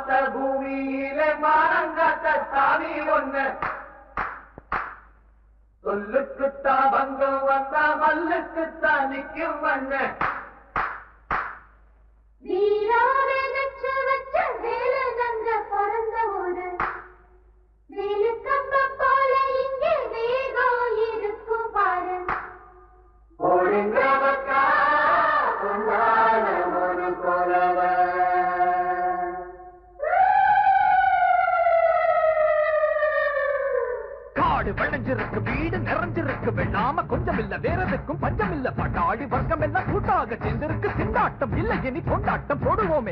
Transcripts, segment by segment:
பார்த்த பூமியில மானங்காத்த சாமி ஒண்ணு சொல்லுக்குத்தான் பங்கம் வந்தா மல்லுக்குத்தான் நிக்கும் மண்ணு வீராவே நச்சு வச்ச வேலு நங்க பிறந்த ஊரு வேலு கம்பம் போல இங்கே வேகம் இருக்கும் பாரு ஒழுங்க மக்கா பொன்னான ஒரு கொலவ காடு விளைஞ்சிருக்கு வீடு நிறைஞ்சிருக்கு வெண்ணாம கொஞ்சம் இல்ல வேற எதுக்கும் பஞ்சம் இல்ல பட்டாடி வர்க்கம் எல்லாம் கூட்டாக சேர்ந்திருக்கு திண்டாட்டம் இல்ல இனி கொண்டாட்டம் போடுவோமே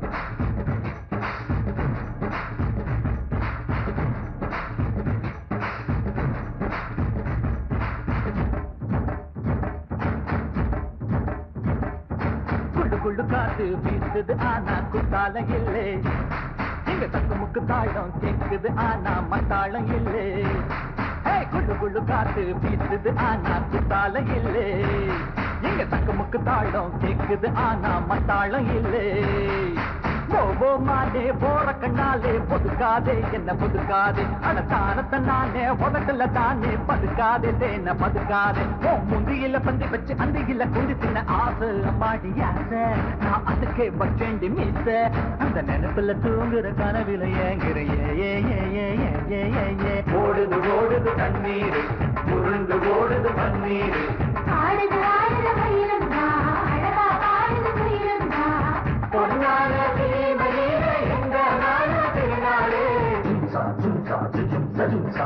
குள்ளு குள்ளு காத்து வீசுது ஆனா குத்தால இல்லை இங்க தக்கு முக்கு தாளம் கேக்குது ஆனா மத்தாளம் இல்லை ஏய், குள்ளு குள்ளு காத்து வீசுது ஆனா குத்தால இல்லை இங்க தக்கு முக்கு தாளம் கேக்குது ஆனா மத்தாளம் இல்லை போவோ மாடே போற கண்ணாலே பொதுக்காதே என்ன பொதுக்காதே அட தானத்தை நானே உதட்டல தானே பதுக்காதே தேன பதுக்காதே ஓ முந்தியில பந்தி வச்சு அந்தியில குடி தின்ன ஆசை அம்மாடி ஆசை நான் அதுக்கே வச்சேண்டி மீச அந்த நினைப்புல தூங்குற கனவில ஏங்குற ஏ ஏ ஏ ஏ ஏ ஏ ஏ ஏ ஓடுது ஓடுது தண்ணீர் உருண்டு ஓடுது பன்னீர் ஆடுது ஆடுது மயிலந்தா அழகா பாடுது குயிலந்தா பொன்னான தீமையில எங்க நாடு திருநாளே ஜும்சா ஜும்சா ஜும்சா ஜும்சா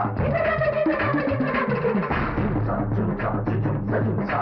ஜும்சா ஜும்சா ஜும்சா ஜும்சா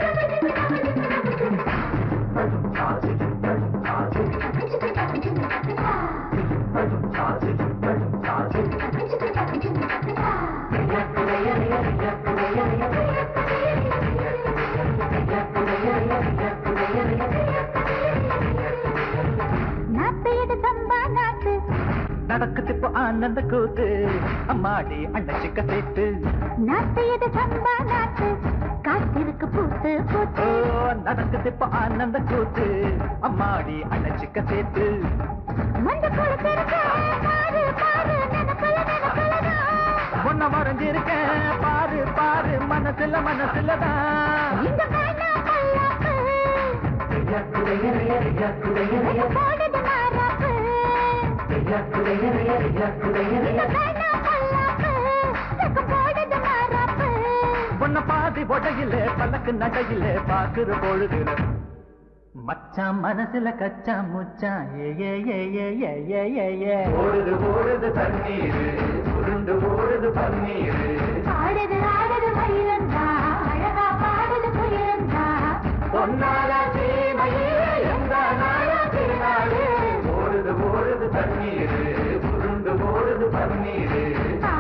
நாட்டு இது சம்பா நாட்டு நடக்குது இப்போ ஆனந்த கூத்து அம்மாடி அண்ணச்சிக்க சேர்த்து நாட்டு இது சம்பா நாட்டு காத்திருக்கு பூத்து ஓ பூத்து நடக்குது இப்போ ஆனந்த கூத்து அம்மாடி அண்ணச்சிக்க சேர்த்து மண்ட குளிச்சிருக்க பாரு பாரு நினைப்பல நினைப்பலதான் ஒன்ன மறைஞ்சிருக்கேன் பாரு பாரு மனசுல மனசுலதான் இந்த வேணா பல்லாப்பு போடுது மாறாப்பு இந்த வேணா பல்லாப்பு எனக்கு போடுது மாறாப்பு உன்ன பாதி ஒடையில பல்லக்கு நடையில பாக்குற பொழுதுல மச்சான் மனசுல கச்சா முச்சான் ஏ ஏ ஏ ஏ ஏ ஏ ஏ ஏ ஓடுது ஓடுது தண்ணீர் உருண்டு ஓடுது பன்னீர் ஆடுது ஆடுது மயிலந்தா அழகா பாடுது குயிலந்தா பொன்னான தீமையில எங்க நாடு திருநாளே ஓடுது ஓடுது தண்ணீர் உருண்டு ஓடுது பன்னீர்